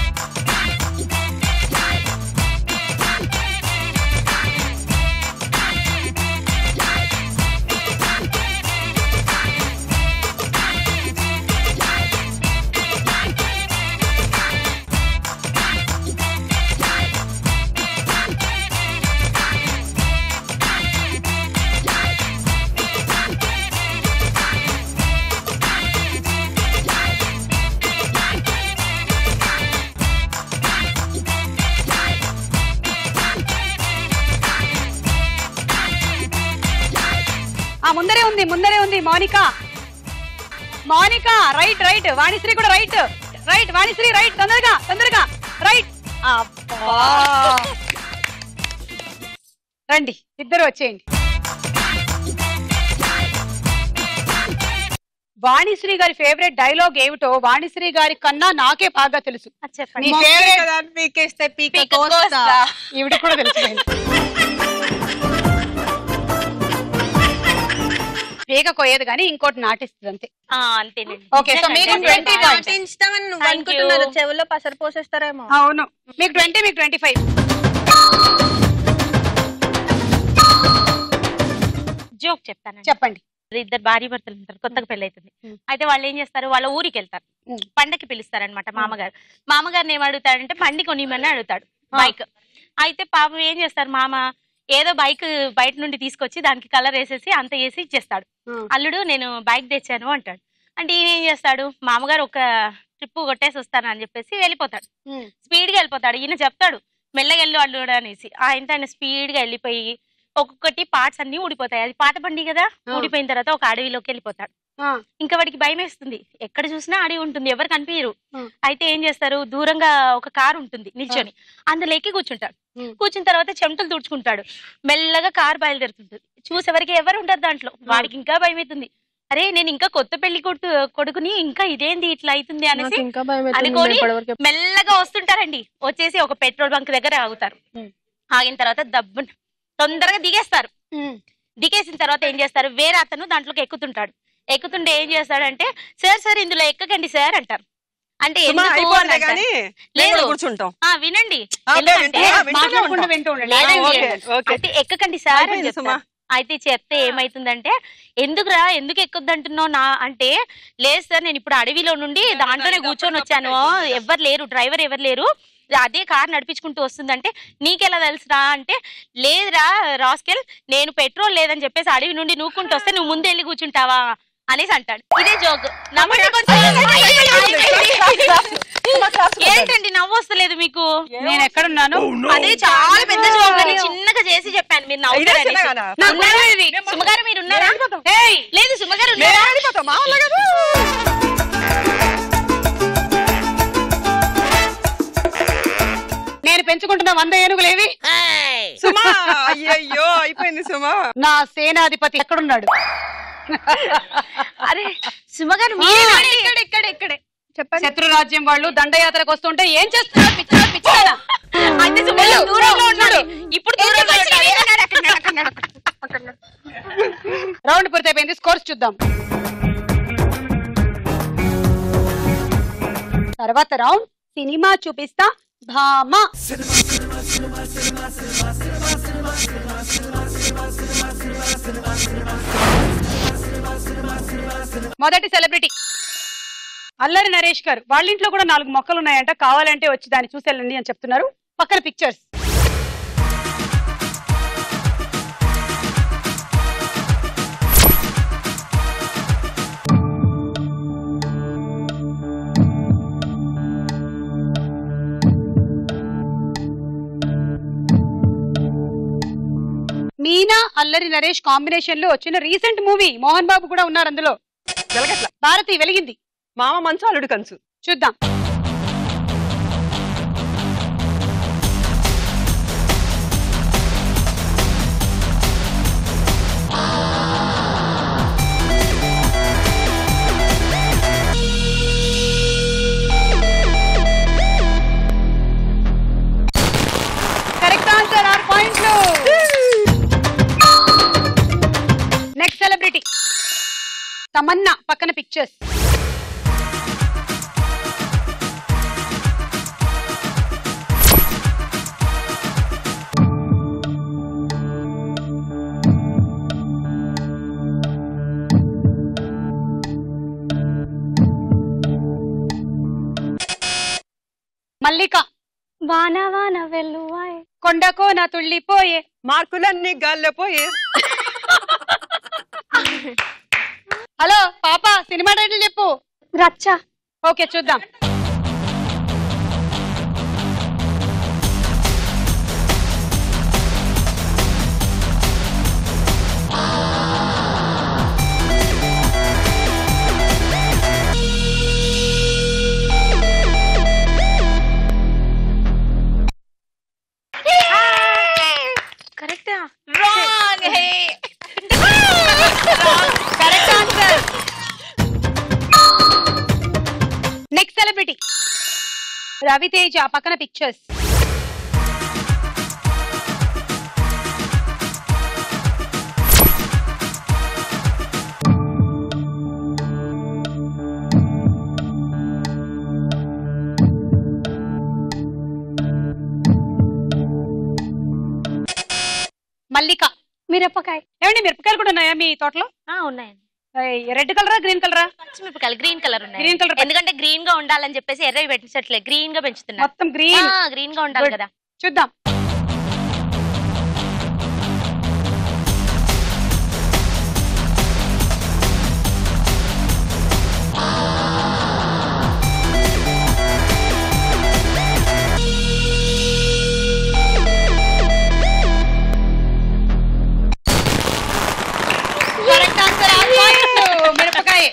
ఆ ముందరే ఉంది ముందరే ఉంది మౌనిక మౌనిక రైట్ రైట్ వాణిశ్రీ కూడా రైట్ రైట్ వాణిశ్రీ రైట్ తొందరగా తొందరగా రైట్ రండి ఇద్దరు వచ్చేయండి వాణిశ్రీ గారి ఫేవరెట్ డైలాగ్ ఏమిటో వాణిశ్రీ గారి కన్నా నాకే బాగా తెలుసు అది చెప్పండి మీ ఫేవరెట్ పీకేస్తే పీక పీక కోస్తా కోస్తా. ఈవిడ కూడా తెలుసు పేగ కోయదు కానీ ఇంకోటి నాటిస్తుంది అంతే ఆ, అంతేనండి Okay, so మీకు నిజంగా 20 బాగా points. పాటించుతామని నువ్వు Thank అనుకుంటున్నారు you. చెవుల్లో పసరు పోసేస్తారేమో అవును మీకు ట్వంటీ మీకు ట్వంటీ ఫైవ్ జోక్ చెప్తానండి చెప్పండి ఇద్దరు భార్య భర్తలు ఉంటారు కొత్తగా పెళ్లి అవుతుంది మ్. అయితే వాళ్ళు ఏం చేస్తారు వాళ్ళ ఊరికి వెళ్తారు మ్. పండకి పిలుస్తారనమాట మామగారు మామగారిని ఏం అడుగుతాడంటే బండి కొనిమని అడుగుతాడు బైక్ అయితే పాపం ఏం చేస్తారు మామ ఏదో బైక్ బయట నుండి తీసుకొచ్చి దానికి కలర్ వేసేసి అంత వేసి ఇచ్చేస్తాడు మ్. అల్లుడు నేను బైక్ తెచ్చాను అంటాడు అంటే ఈయన ఏం చేస్తాడు మామగారు ఒక ట్రిప్ కొట్టేసి వస్తాను అని చెప్పేసి వెళ్ళిపోతాడు స్పీడ్ గా వెళ్ళిపోతాడు ఈయన చెప్తాడు మెల్లగా వెళ్ళు అల్లుడు అనేసి ఆయన ఆయన స్పీడ్ గా వెళ్ళిపోయి ఒక్కొక్కటి పార్ట్స్ అన్ని ఊడిపోతాయి అది పాత బండి కదా ఆ. ఊడిపోయిన తర్వాత ఒక అడవిలోకి వెళ్ళిపోతాడు ఆ. ఇంకా వాడికి భయం వేస్తుంది ఎక్కడ చూసినా అడవి ఉంటుంది ఎవరు కనిపించరు ఆ. అయితే ఏం చేస్తారు దూరంగా ఒక కారు ఉంటుంది నిల్చొని అందులో ఎక్కి కూర్చుంటాడు ఉం. కూర్చున్న తర్వాత చెమటలు తుడుచుకుంటాడు మెల్లగా కారు బయలుదేరుతుంటుంది చూసేవరకు ఎవరు ఉంటారు దాంట్లో వాడికి ఇంకా భయం అవుతుంది అరే నేను ఇంకా కొత్త పెళ్లి కొట్టు కొడుకుని ఇంకా ఇదేంది ఇట్లా అవుతుంది అనేసి ఇంకా భయం అనుకోని మెల్లగా వస్తుంటారండి వచ్చేసి ఒక పెట్రోల్ బంక్ దగ్గర ఆగుతారు ఉం. ఆగిన తర్వాత దబ్బు తొందరగా దిగేస్తారు దిగేసిన తర్వాత ఏం చేస్తారు వేరే అతను దాంట్లోకి ఎక్కుతుంటాడు ఎక్కుతుంటే ఏం చేస్తాడంటే సార్ సార్ ఇందులో ఎక్కకండి సార్ అంటారు అంటే సుమా ఎందుకు అని అయిపోతే అంటారు. కానీ లేదు. లేదు కూర్చుంటాం ఆ, వినండి ఆ, ఓకే, ఎందుకంటే వింటున్నా, వింటున్నా మాట్లాడకుండా ఉంటాం. వింటూ ఉండండి లేదండి. Okay, okay. అయితే ఎక్కకండి సార్ అని అయిపోయింది సుమా. చెప్తారు అయితే చెప్తే ఏమైతుందంటే ఎందుకురా ఎందుకు ఎక్కుద్దంటున్నావు నా అంటే లేదు సార్ నేను ఇప్పుడు అడవిలో నుండి దాంట్లోనే కూర్చొని వచ్చాను ఎవరు లేరు డ్రైవర్ ఎవరు లేరు అదే కార్ నడిపించుకుంటూ వస్తుందంటే నీకెలా తెలుసురా అంటే లేదురా రాస్కెల్ నేను పెట్రోల్ లేదని చెప్పేసి అడవి నుండి నూక్కుంటూ వస్తే నువ్వు ముందు వెళ్ళి కూర్చుంటావా అనేసి అంటాడు ఇదే జోక్ నమ్మండి కొంచెం. ఏంటండి నవ్వు వస్తలేదు మీకు నేను ఎక్కడున్నాను అదే చాలా పెద్ద జోక్ అని చిన్నగా చేసి చెప్పాను మీరు ఇదే నవ్వుతారనేసి. చిన్నగానా? ఉన్నారా? సుమగారు మీరు ఉన్నారా ఏయ్, లేదు సుమగారు నేను ఉన్నారా వెళ్ళిపోతాం మామూలుగా కాదు. నేను పెంచుకుంటున్న వంద ఏనుగులేవి సుమా అయ్యయ్యో అయిపోయింది సుమా నా సేనాధిపతి ఎక్కడున్నాడు అరే సుమగారు మీరేనా అండి? ఇక్కడ ఇక్కడే చెప్పండి శత్రు రాజ్యం వాళ్ళు దండయాత్రకు వస్తుంటే ఏం చేస్తున్నారు పిచ్చిదా పిచ్చిదానా? అయితే సుమగారు దూరంలో ఉన్నాడు ఇప్పుడు దూరంలో ఉండాలి. రౌండ్ పూర్తయిపోయింది స్కోర్స్ చూద్దాం తర్వాత రౌండ్ సినిమా చూపిస్తా భామ మొదటి సెలబ్రిటీ అల్లరి నరేష్ గారు వాళ్ళ ఇంట్లో కూడా నాలుగు మొక్కలు ఉన్నాయంట కావాలంటే వచ్చి దాన్ని చూసేళ్ళండి అని చెప్తున్నారు పక్కన పిక్చర్స్ మీనా అల్లరి నరేష్ కాంబినేషన్ లో వచ్చిన రీసెంట్ మూవీ మోహన్ బాబు కూడా ఉన్నారు అందులో వెలగట్ల భారతి వెలిగింది మామ మంచు అల్లుడు కంచు చూద్దాం కరెక్ట్ ఆన్సర్ ఆరు పాయింట్లు నెక్స్ట్ సెలబ్రిటీ తమన్నా పక్కన పిక్చర్స్ మల్లిక వాన వాన వెల్లువాయ్ కొండకో నా తుళ్ళిపోయే మార్కులన్నీ గాల్లో పోయే హలో పాప సినిమా టైటిల్ చెప్పు రచ్చ ఓకే చూద్దాం కరెక్టా correct answer next celebrity Ravi Teja పక్కన పిక్చర్స్ మల్లిక మిరపకాయ ఏమండి మిరపకాయలు కూడా ఉన్నాయా మీ తోటలో ఆ, ఉన్నాయండి రెడ్ కలరా గ్రీన్ కలరా పచ్చిమిరపకాయలు గ్రీన్ కలర్ ఉన్నాయి Green colour. ఎందుకంటే గ్రీన్ గా ఉండాలని చెప్పేసి ఎర్రవి పెట్టించట్లే గ్రీన్ గా పెంచుతున్నా మొత్తం గ్రీన్ గ్రీన్ గా ఉండాలి Good. కదా చూద్దాం కరెక్ట్ ఆన్సర్ మిరపకాయ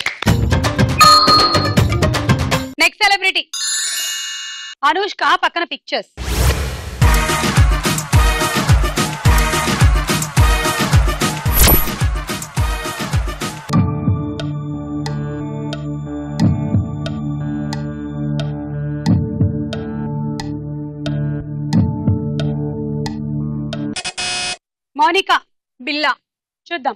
నెక్స్ట్ సెలబ్రిటీ అనుష్క పక్కన పిక్చర్స్ మౌనిక బిల్లా చూద్దాం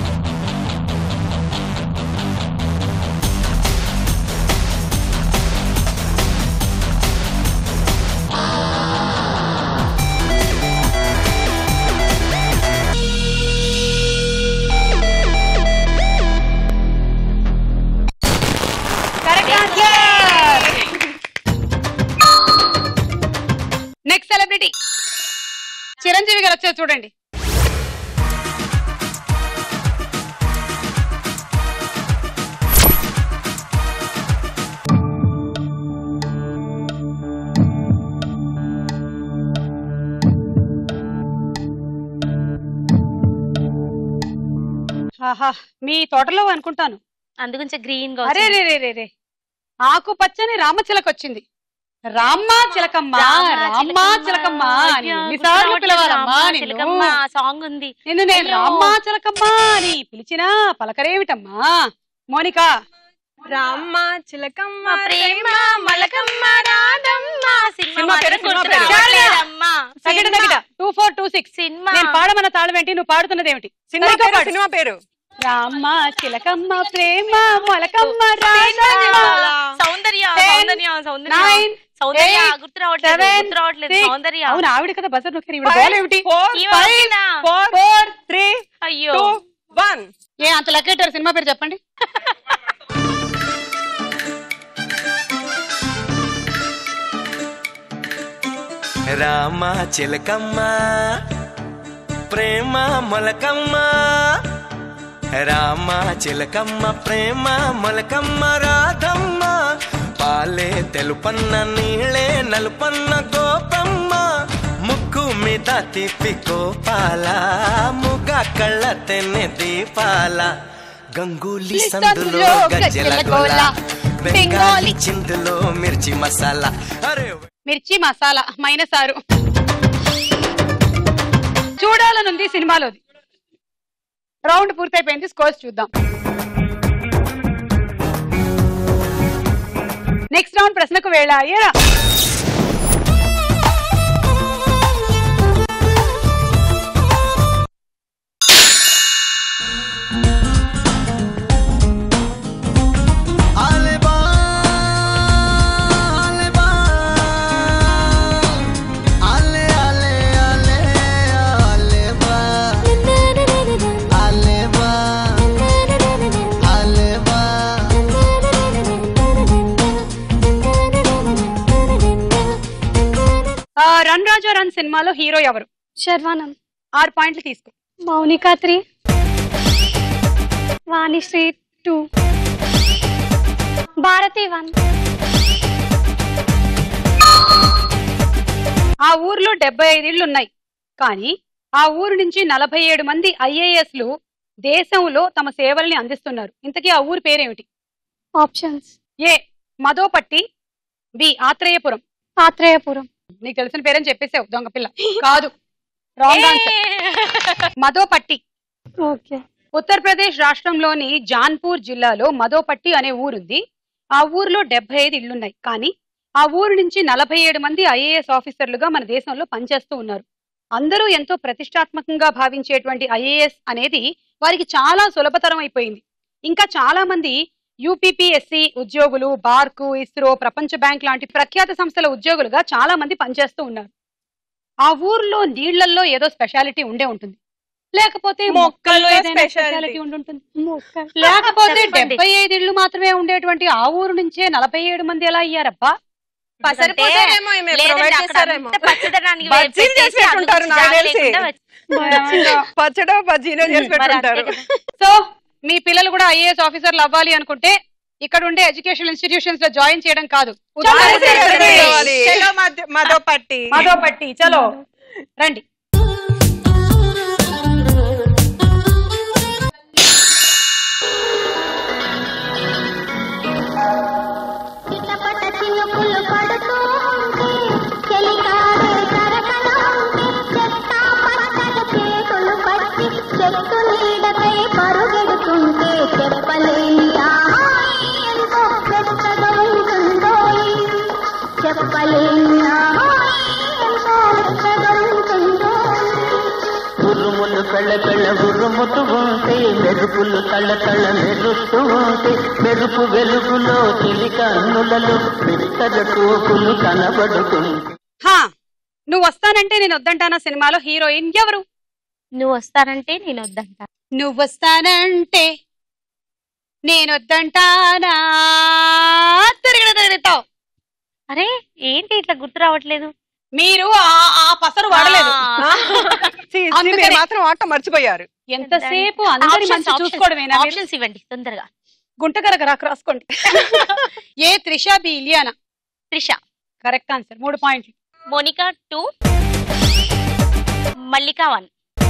correct answer next celebrity Chiranjeevi garu వచ్చారు చూడండి ఆహా మీ తోటలో అనుకుంటాను అందుగురించి గ్రీన్ గా అరే రే రే రే రే ఆకు పచ్చని రామచిలక వచ్చింది రామ్మ చిలకమ్మ రామ్మ చిలకమ్మ అని ఎన్నిసార్లు పిలవాలమ్మా నిన్ను సాంగ్ ఉంది నిన్ను నేను అయ్యో. రామ్మ చిలకమ్మ అని పిలిచినా పలకరేమిటమ్మా మోనిక రామ్మ చిలకమ్మ మా ప్రేమ మలకమ్మ రాధమ్మ సినిమా సినిమా పేరు, మాత్రం సినిమా గుర్తు పేరు. రావట్లేదమ్మా. తగిట సినిమా. తగిట two four two six cinema నేను పాడమన్న తాళం ఏంటి నువ్వు పాడుతున్నది ఏమిటి సినిమా సరిగ్గా పేరు పాడు. సినిమా పేరు రామ్మ చిలకమ్మ ప్రేమ మొలకమ్మ సినిమా. రాధమ్మ Soundarya Ten, Soundarya Soundarya nine, Soundarya eight, గుర్తు రావట్లేదు seven, గుర్తు రావట్లేదు six. సౌందర్య అవును ఆవిడ కదా బజర్ నొక్కారు ఈవిడ Five, గోల్ ఏమిటి four, ఈమె five, వచ్చిందా? four, ఫోర్ త్రీ అయ్యో టూ వన్ ఏ అంత లెక్కెట్టారు సినిమా పేరు చెప్పండి రామ చిలకమ్మ ప్రేమ మొలకమ్మ రామ చిలకమ్మ ప్రేమ మొలకమ్మ రాధమ్మ పాలే తెలుపన్న నీళ్ళే నలుపన్న గోపమ్మ ముక్కు మీద తిప్పి గోపాల ముగ కళ్ళ తెన్నె దీపాల గంగూలీ సందులో గజ్జెల గోల బెంగాలీ చిందులో మిర్చి మసాలా అరే మిర్చి మసాలా మైనస్ ఆరు చూడాలనుంది సినిమాలోది రౌండ్ పూర్తయిపోయింది స్కోర్స్ చూద్దాం నెక్స్ట్ రౌండ్ ప్రశ్నకు వేళ అయ్యారా ఆ, రన్ రాజా రన్ సినిమాలో హీరో ఎవరు శర్వానంద్ ఆరు పాయింట్లు తీసుకో Mounika three Vanisri two Bharati one ఆ ఊర్లో డెబ్బై ఐదు ఇళ్లు ఉన్నాయి కానీ ఆ ఊరు నుంచి నలభై ఏడు మంది ఐఏఎస్లు దేశంలో తమ సేవల్ని అందిస్తున్నారు ఇంతకీ ఆ ఊరు పేరేమిటి options A Madopatti B Atreyapuram Atreyapuram నీకు తెలిసిన పేరని చెప్పేసావు దొంగ పిల్ల కాదు wrong answer Madopatti okay Uttar Pradesh రాష్ట్రంలోని జాన్పూర్ జిల్లాలో మదోపట్టి అనే ఊరుంది ఆ ఊర్లో డెబ్బై ఐదు ఇళ్లున్నాయి కానీ ఆ ఊరు నుంచి నలభై ఏడు మంది ఐఏఎస్ ఆఫీసర్లుగా మన దేశంలో పనిచేస్తూ ఉన్నారు అందరూ ఎంతో ప్రతిష్టాత్మకంగా భావించేటువంటి ఐఏఎస్ అనేది వారికి చాలా సులభతరం అయిపోయింది ఇంకా చాలా మంది యూపీపీఎస్సి ఉద్యోగులు బార్కు ఇస్రో ప్రపంచ బ్యాంక్ లాంటి ప్రఖ్యాత సంస్థల ఉద్యోగులుగా చాలా మంది పనిచేస్తూ ఉన్నారు ఆ ఊర్లో నీళ్లల్లో ఏదో స్పెషాలిటీ ఉండే ఉంటుంది లేకపోతే మొక్కల్లో ఏదైనా speciality. స్పెషాలిటీ ఉండుంటుంది మొక్క లేకపోతే చెప్పండి. డెబ్బై ఐదు ఇళ్ళు మాత్రమే ఉండేటువంటి ఆ ఊరు నుంచే నలభై ఏడు మంది ఎలా అయ్యారబ్బా పసరిపోతారేమో ఈమె లేదండి, provide అక్కడ చేస్తారేమో. అంతా పచ్చదనానికి బజ్జీలు చేసి పెట్టేసి పెట్టుంటారు అందులో నాకు జాలి తెలిసి. లేకుండా వచ్చి- పచ్చడో బజ్జీనో చేసి మరి అంతే పెట్టుంటారు కదా. సో మీ పిల్లలు కూడా ఐఏఎస్ ఆఫీసర్లు అవ్వాలి అనుకుంటే ఇక్కడ ఉండే ఎడ్యుకేషన్ ఇన్స్టిట్యూషన్స్ లో జాయిన్ చేయడం కాదు కావాలి. చలో మధ్య- మదో పట్టి మాతో పట్టి చలో రండి చిటపట చినుకులు పడుతూ ఉంటే చెలికాడే సరకలా ఉంటే చెత్త పచ్చని చేతులు పట్టి చెట్టు నీడపై పరుగెడుతుంటే చెప్పలేని ఆహాయి ఎంతో పెద్దగా ఉంటుందో చెప్పలేని ఆహాయి ఎంతో పెద్దగా ఉంటుందో ఉరుములు కళ్ళ కళ్ళ ఉరుముతూ ఉంటే మెరుపులు కళ్ళ కళ్ళ మెరుస్తూ ఉంటే మెరుపు వెలుగులో చెలి కన్నులలో విస్తర కోకులు కనబడుతుంది హా నువ్వు వస్తానంటే నేను వద్దంటానా సినిమాలో హీరోయిన్ ఎవరు నువ్వు వస్తానంటే నేను వద్దంట నువ్వు వస్తానంటే నేను వద్దంటానా తిరిగి తిరుగుతావు అరే ఏంటి ఇట్లా గుర్తు రావట్లేదు మీరు ఆ- ఆ పసరు వాడలేదు ఆ. ఛీ, ఛీ, అందుకని- మీరు మాత్రం ఆట మర్చిపోయారు ఎంతసేపు అందరి Options, మంచి options. చూసుకోవడమేనా మీరు? ఆప్షన్స్ ఇవ్వండి తొందరగా గుంటకరగ రాకు రాసుకోండి A Trisha B Ileana Trisha correct answer మూడు పాయింట్లు Monika two Mallika one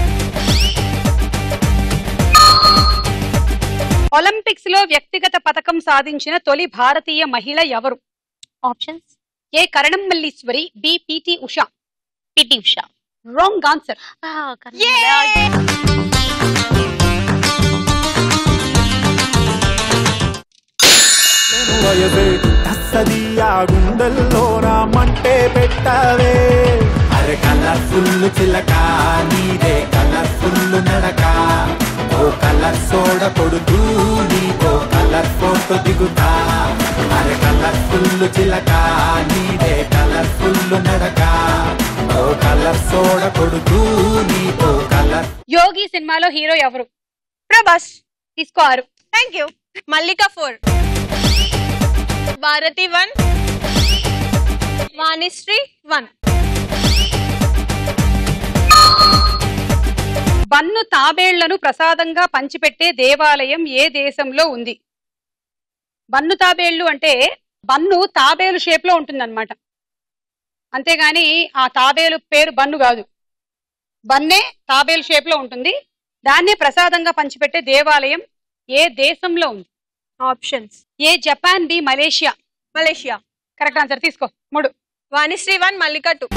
Olympics లో వ్యక్తిగత పథకం సాధించిన తొలి భారతీయ మహిళ ఎవరు options A Karnam Malleswari B P T Usha P T Usha wrong answer వయసే తస్సది ఆ గుండెల్లో నా మంటే పెట్టవే అరే కలర్ఫుల్ చిలక నీదే కలర్ఫుల్ నడక ఓ కలర్ సోడ కొడుతూ నీతో కలర్ ఫోటో దిగుతా అరే కలర్ఫుల్ చిలక నీదే కలర్ఫుల్ నడక ఓ కలర్ సోడ కొడుతూ నీతో కలర్ యోగి సినిమాలో హీరో ఎవరు ప్రభాస్ తీసుకో ఆరు thank you Mallika four Bharati one Vanisri one bun తాబేళ్లను ప్రసాదంగా పంచిపెట్టే దేవాలయం ఏ దేశంలో ఉంది బన్ను తాబేళ్లు అంటే బన్ను తాబేలు షేప్ లో ఉంటుందన్నమాట అంతేగాని ఆ తాబేలు పేరు బన్ను కాదు బన్నే తాబేలు షేప్ లో ఉంటుంది దాన్నే ప్రసాదంగా పంచిపెట్టే దేవాలయం ఏ దేశంలో ఉంది options A Japan B Malaysia Malaysia correct answer తీసుకో మూడు వాణిశ్రీ వన్ మల్లిక టూ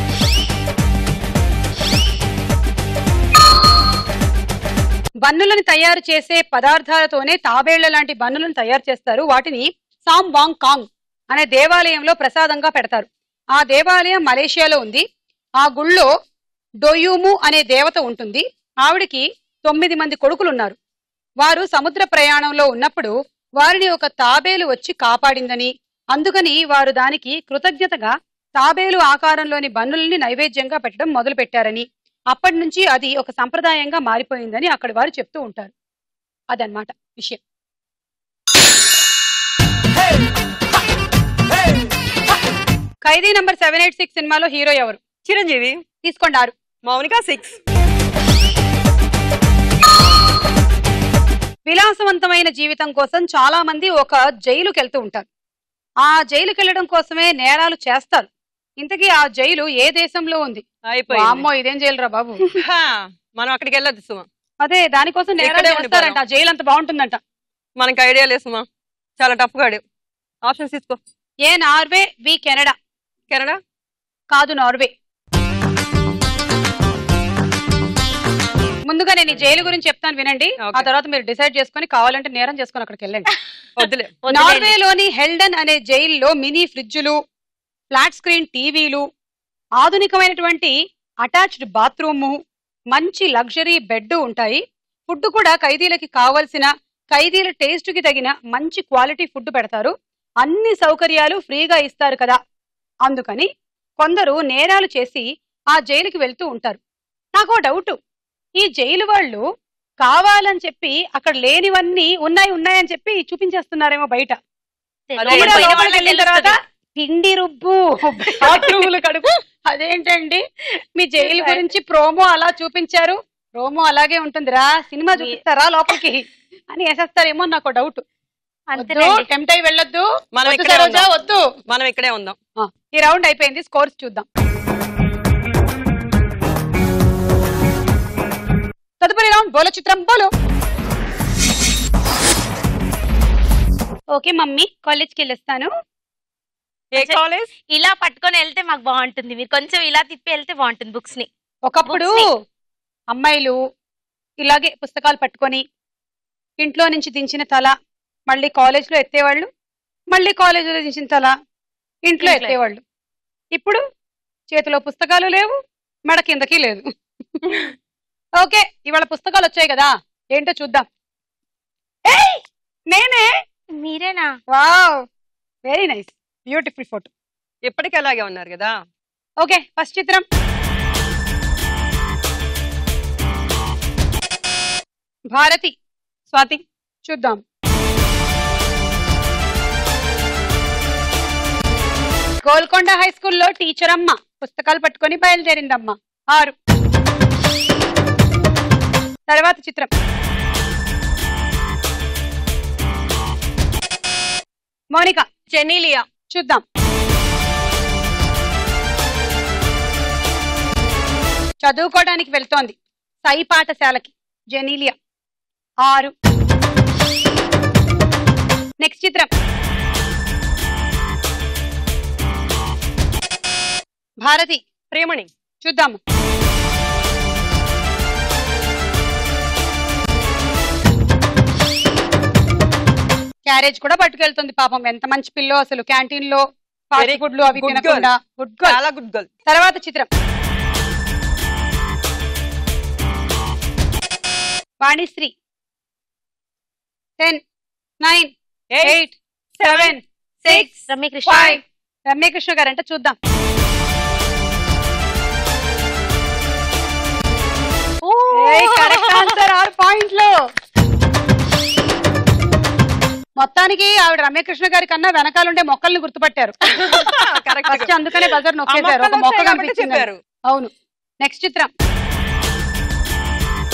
బన్నులను తయారు చేసే పదార్థాలతోనే తాబేళ్ల లాంటి బన్నులను తయారు చేస్తారు వాటిని సామ్ వాంగ్ కాంగ్ అనే దేవాలయంలో ప్రసాదంగా పెడతారు ఆ దేవాలయం మలేషియాలో ఉంది ఆ గుళ్ళో డొయూము అనే దేవత ఉంటుంది ఆవిడికి తొమ్మిది మంది కొడుకులు ఉన్నారు వారు సముద్ర ప్రయాణంలో ఉన్నప్పుడు వారిని ఒక తాబేలు వచ్చి కాపాడిందని అందుకని వారు దానికి కృతజ్ఞతగా తాబేలు ఆకారంలోని బన్నుల్ని నైవేద్యంగా పెట్టడం మొదలు పెట్టారని అప్పటి నుంచి అది ఒక సంప్రదాయంగా మారిపోయిందని అక్కడి వారు చెప్తూ ఉంటారు అదన్నమాట విషయం ఖైదీ నంబర్ సెవెన్ ఎయిట్ సిక్స్ సినిమాలో హీరో ఎవరు చిరంజీవి తీసుకోండి ఆరు మౌనిక సిక్స్ విలాసవంతమైన జీవితం కోసం చాలా మంది ఒక జైలుకి వెళ్తూ ఉంటారు ఆ జైలుకి వెళ్ళడం కోసమే నేరాలు చేస్తారు ఇంతకీ ఆ జైలు ఏ దేశంలో ఉంది అయిపోయింది అమ్మో ఇదేం జైలు రా బాబు హా, మనం అక్కడికి వెళ్ళొద్దు సుమ అదే దానికోసం నేరాలు ఇక్కడే ఉండిపోదాం. చేస్తారంట ఆ జైలు అంత బాగుంటుందంట మనకి ఐడియా లేదు సుమ చాలా టఫ్ గాడు ఆప్షన్స్ తీసుకో A Norway B Canada Canada కాదు నార్వే ముందుగా నేను ఈ జైలు గురించి చెప్తాను వినండి ఆ తర్వాత మీరు డిసైడ్ చేసుకొని కావాలంటే నేరం చేసుకొని అక్కడికి వెళ్ళండి వద్దులే నార్వేలోని హెల్డన్ అనే జైల్లో మినీ ఫ్రిడ్జులు ఫ్లాట్ స్క్రీన్ టీవీలు ఆధునికమైనటువంటి అటాచ్డ్ బాత్రూము మంచి లగ్జరీ బెడ్ ఉంటాయి ఫుడ్ కూడా ఖైదీలకి కావలసిన ఖైదీల టేస్ట్ కి తగిన మంచి క్వాలిటీ ఫుడ్ పెడతారు అన్ని సౌకర్యాలు ఫ్రీగా ఇస్తారు కదా అందుకని కొందరు నేరాలు చేసి ఆ జైలుకి వెళ్తూ ఉంటారు నాకు డౌట్ ఈ జైలు వాళ్ళు కావాలని చెప్పి అక్కడ లేనివన్నీ ఉన్నాయి ఉన్నాయని చెప్పి చూపించేస్తున్నారేమో బయట లోపల తీరా పోయిన లోపలికి వాళ్ళకి వెళ్ళిన తర్వాత తెలుస్తది. పిండి రుబ్బు బాత్రూములు కడుపు అదేంటండి మీ జైలు గురించి ప్రోమో అలా చూపించారు ప్రోమో అలాగే ఉంటుందిరా సినిమా చూపిస్తారా లోపలికి అని వేసేస్తారేమో నాకు డౌట్ అంతేనండి. టెంప్ట్ అయి వెళ్ళొద్దు మనం వద్దు ఇక్కడే సరోజా, ఉందాం. వద్దు మనం ఇక్కడే ఉందాం ఆ, ఈ రౌండ్ అయిపోయింది స్కోర్స్ చూద్దాం తదుపరి రౌండ్ బోల చిత్రం బోలో ఓకే మమ్మీ కాలేజ్కి వెళ్ళొస్తాను ఏ కాలేజ్ ఇలా పట్టుకొని వెళ్తే మాకు బాగుంటుంది మీరు కొంచెం ఇలా తిప్పి వెళ్తే బాగుంటుంది బుక్స్ ని ఒకప్పుడు అమ్మాయిలు ఇలాగే పుస్తకాలు పట్టుకొని ఇంట్లో నుంచి దించిన తల మళ్ళీ కాలేజ్లో ఎత్తేవాళ్ళు మళ్ళీ కాలేజీలో దించిన తల ఇంట్లో ఇంట్లో. ఎత్తేవాళ్ళు ఇప్పుడు చేతిలో పుస్తకాలు లేవు మెడ కిందకి లేదు ఓకే ఇవాళ పుస్తకాలు వచ్చాయి కదా ఏంటో చూద్దాం ఏయ్! నేనే మీరేనా wow very nice beautiful photo ఎప్పటికీ అలాగే ఉన్నారు కదా ఓకే ఫస్ట్ చిత్రం భారతి స్వాతి చూద్దాం గోల్కొండ హై స్కూల్లో టీచర్ అమ్మ పుస్తకాలు పట్టుకొని బయలుదేరిందమ్మ ఆరు తర్వాత చిత్రం మౌనిక జెనీలియా చూద్దాం చదువుకోవడానికి వెళ్తోంది సై పాఠశాలకి జెనీలియా ఆరు నెక్స్ట్ చిత్రం భారతి ప్రేమణి చూద్దాము క్యారేజ్ కూడా పట్టుకెళ్తుంది పాపం ఎంత మంచి పిల్లో అసలు క్యాంటీన్ లో ఫాస్ట్ Very ఫుడ్లు అవి good girl. తినకుండా గుడ్ గర్ల్ చాలా గుడ్ గర్ల్ తర్వాత చిత్రం Vanisri ten nine eight seven six Ramya Krishna five Ramya Krishna garu అంటే చూద్దాం కరెక్ట్ ఆన్సర్ ఆరు పాయింట్లు మొత్తానికి ఆవిడ రమ్యకృష్ణ గారి కన్నా వెనకాలండే మొక్కల్ని గుర్తుపట్టారు ఫస్ట్ అందుకనే బజర్ నొక్కేశారు ఒక మొక్క మొక్కలు వచ్చాయి కాబట్టి కనిపించింది చెప్పారు. అవును నెక్స్ట్ చిత్రం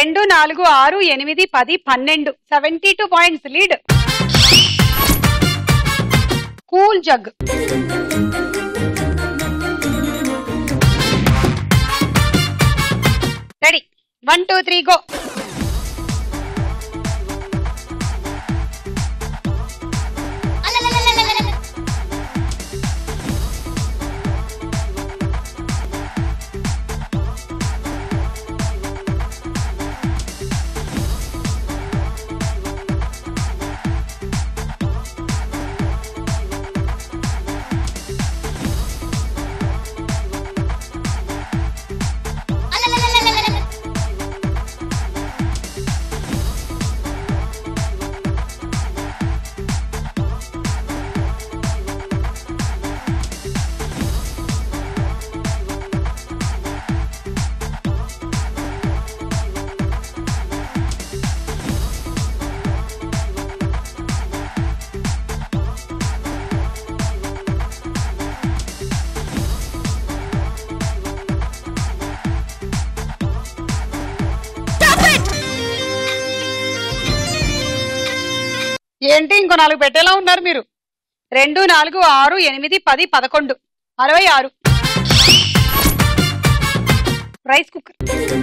రెండు నాలుగు ఆరు ఎనిమిది పది పన్నెండు seventy two points lead cool jug ready one two three go ఏంటి ఇంకో నాలుగు పెట్టేలా ఉన్నారు మీరు రెండు నాలుగు ఆరు ఎనిమిది పది పదకొండు అరవై ఆరు rice cooker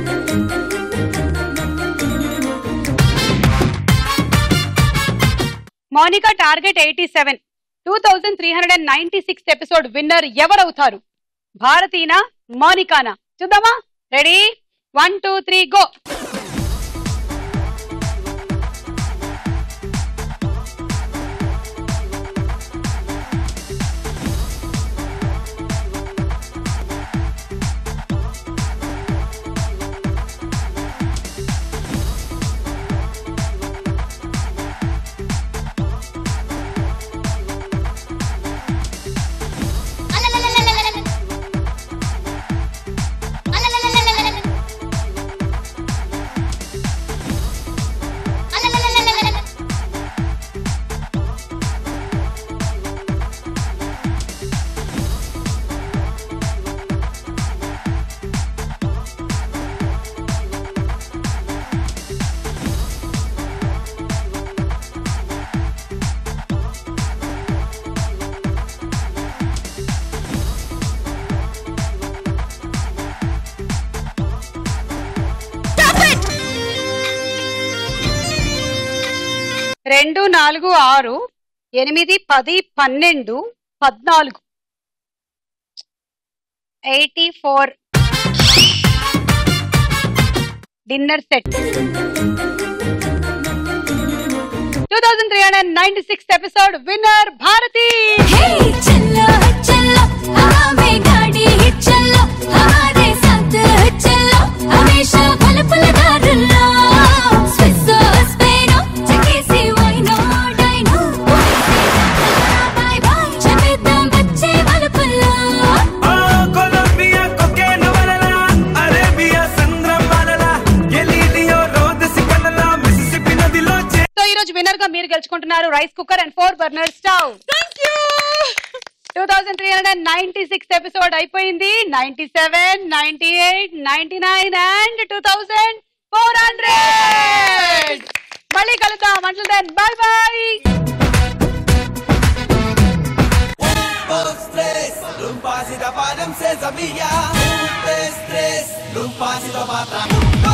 Mounika target eighty seven two thousand three hundred and ninety six episode winner ఎవరవుతారు భారతీనా మౌనికానా చూద్దామా ready one two three go రెండు నాలుగు ఆరు ఎనిమిది పది పన్నెండు పద్నాలుగు eighty four dinner set two thousand three hundred ninety six episode winner Bharati चलो चलो हमें गाड़ी चलो हमारे साथ चलो हमेशा पल पल डालो स्विस स्पेनो चके से वाइनो डाइनो बाय बाय चमेदम बच्चे वल पुल्ला కొలంబియా కొకేన్ వలలా అరేబియా సంద్రం వలలా గెలీలియో రోదసి కలలా మిసిసిపి నదిలో చే సో ఈ రోజు విన్నర్ గా మీరు గెలుచుకుంటున్నారు rice cooker and four burner stove two thousand three hundred ninety six episode అయిపోయింది ninety seven ninety eight ninety nine and two thousand four hundred మళ్ళీ కలుద్దాం until then bye bye Tres, lumpa si da padam se zabia. Tres, tres, lumpa si da patra.